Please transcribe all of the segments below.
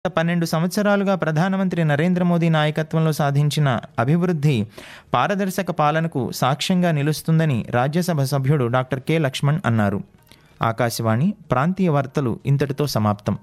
పన్నెండు సంవత్సరాలుగా ప్రధానమంత్రి నరేంద్ర మోదీ నాయకత్వంలో సాధించిన అభివృద్ధి పారదర్శక పాలనకు సాక్ష్యంగా నిలుస్తుందని రాజ్యసభ సభ్యుడు డాక్టర్ కె లక్ష్మణ్ అన్నారు ఆకాశవాణి ప్రాంతీయ వార్తలు ఇంతటితో సమాప్తం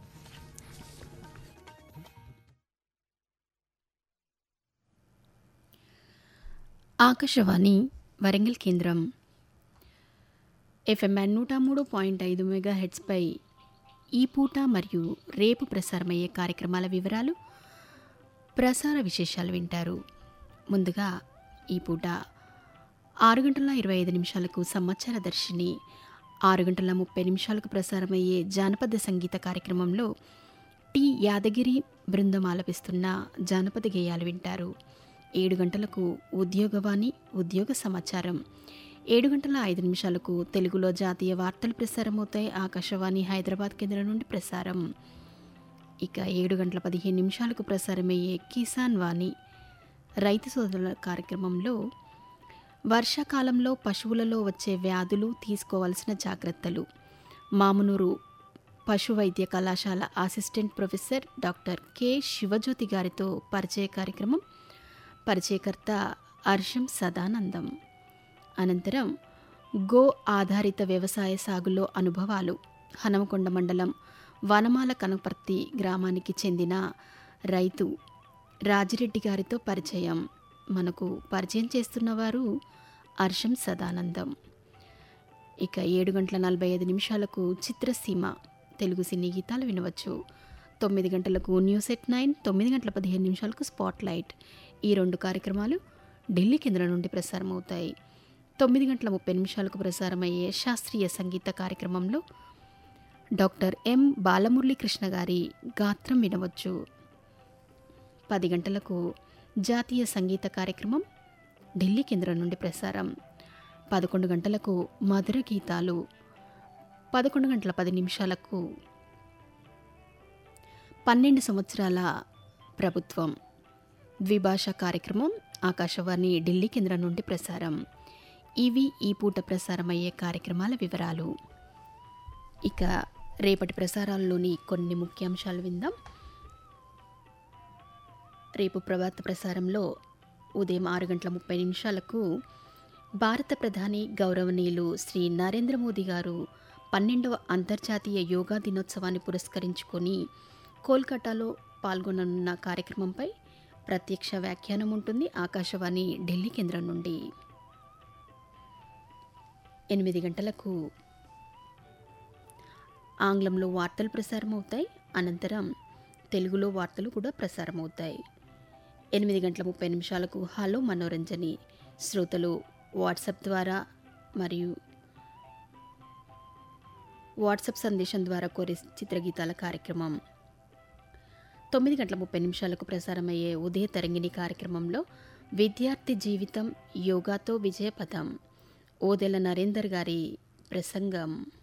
ఆకాశవాణి వరంగల్ కేంద్రం ఎఫ్ఎంఎన్ నూట మూడు పాయింట్ ఐదు మెగా హెడ్స్పై ఈ పూట మరియు రేపు ప్రసారమయ్యే కార్యక్రమాల వివరాలు ప్రసార విశేషాలు వింటారు ముందుగా ఈ పూట ఆరు గంటల ఇరవై ఐదు నిమిషాలకు సంవత్సర దర్శిని ఆరు గంటల ముప్పై నిమిషాలకు ప్రసారమయ్యే జానపద సంగీత కార్యక్రమంలో టి యాదగిరి బృందం ఆలపిస్తున్న జానపద గేయాలు వింటారు ఏడు గంటలకు ఉద్యోగవాణి ఉద్యోగ సమాచారం ఏడు గంటల ఐదు నిమిషాలకు తెలుగులో జాతీయ వార్తలు ప్రసారమవుతాయి ఆకాశవాణి హైదరాబాద్ కేంద్రం నుండి ప్రసారం ఇక ఏడు గంటల పదిహేను నిమిషాలకు ప్రసారమయ్యే కిసాన్ వాణి రైతు సోదరుల కార్యక్రమంలో వర్షాకాలంలో పశువులలో వచ్చే వ్యాధులు తీసుకోవాల్సిన జాగ్రత్తలు మామునూరు పశు వైద్య కళాశాల assistant professor doctor K Sivajyothi గారితో పరిచయ కార్యక్రమం పరిచయకర్త హర్షం సదానందం అనంతరం గో ఆధారిత వ్యవసాయ సాగులో అనుభవాలు హనమకొండ మండలం వనమాల కనపర్తి గ్రామానికి చెందిన రైతు రాజిరెడ్డి గారితో పరిచయం మనకు పరిచయం చేస్తున్నవారు హర్షం సదానందం ఇక ఏడు గంటల నలభై ఐదు నిమిషాలకు చిత్రసీమ తెలుగు సినీ గీతాలు వినవచ్చు తొమ్మిది గంటలకు న్యూస్ ఎట్ నైన్ తొమ్మిది గంటల పదిహేను నిమిషాలకు స్పాట్ లైట్ ఈ రెండు కార్యక్రమాలు ఢిల్లీ కేంద్రం నుండి ప్రసారం అవుతాయి తొమ్మిది గంటల ముప్పై నిమిషాలకు ప్రసారమయ్యే శాస్త్రీయ సంగీత కార్యక్రమంలో డాక్టర్ ఎం బాలమురళీకృష్ణ గారి గాత్రం వినవచ్చు పది గంటలకు జాతీయ సంగీత కార్యక్రమం ఢిల్లీ కేంద్రం నుండి ప్రసారం పదకొండు గంటలకు మధుర గీతాలు పదకొండు గంటల పది నిమిషాలకు పన్నెండు సంవత్సరాల ప్రభుత్వం ద్విభాషా కార్యక్రమం ఆకాశవాణి ఢిల్లీ కేంద్రం నుండి ప్రసారం ఇవి ఈ పూట ప్రసారమయ్యే కార్యక్రమాల వివరాలు ఇక రేపటి ప్రసారాల్లోని కొన్ని ముఖ్యాంశాలు విందాం రేపు ప్రభాత ప్రసారంలో ఉదయం ఆరు గంటల ముప్పై నిమిషాలకు భారత ప్రధాని గౌరవనీయులు శ్రీ నరేంద్ర మోదీ గారు పన్నెండవ అంతర్జాతీయ యోగా దినోత్సవాన్ని పురస్కరించుకొని కోల్కతాలో పాల్గొననున్న కార్యక్రమంపై ప్రత్యక్ష వ్యాఖ్యానం ఉంటుంది ఆకాశవాణి ఢిల్లీ కేంద్రం నుండి ఎనిమిది గంటలకు ఆంగ్లంలో వార్తలు ప్రసారం అవుతాయి అనంతరం తెలుగులో వార్తలు కూడా ప్రసారం అవుతాయి ఎనిమిది గంటల ముప్పై నిమిషాలకు హలో మనోరంజని శ్రోతలు వాట్సాప్ ద్వారా మరియు వాట్సాప్ సందేశం ద్వారా కోరే చిత్రగీతాల కార్యక్రమం తొమ్మిది గంటల ముప్పై నిమిషాలకు ప్రసారమయ్యే ఉదయ తరంగిణి కార్యక్రమంలో విద్యార్థి జీవితం యోగాతో విజయపథం ఓదెల నరేందర్ గారి ప్రసంగం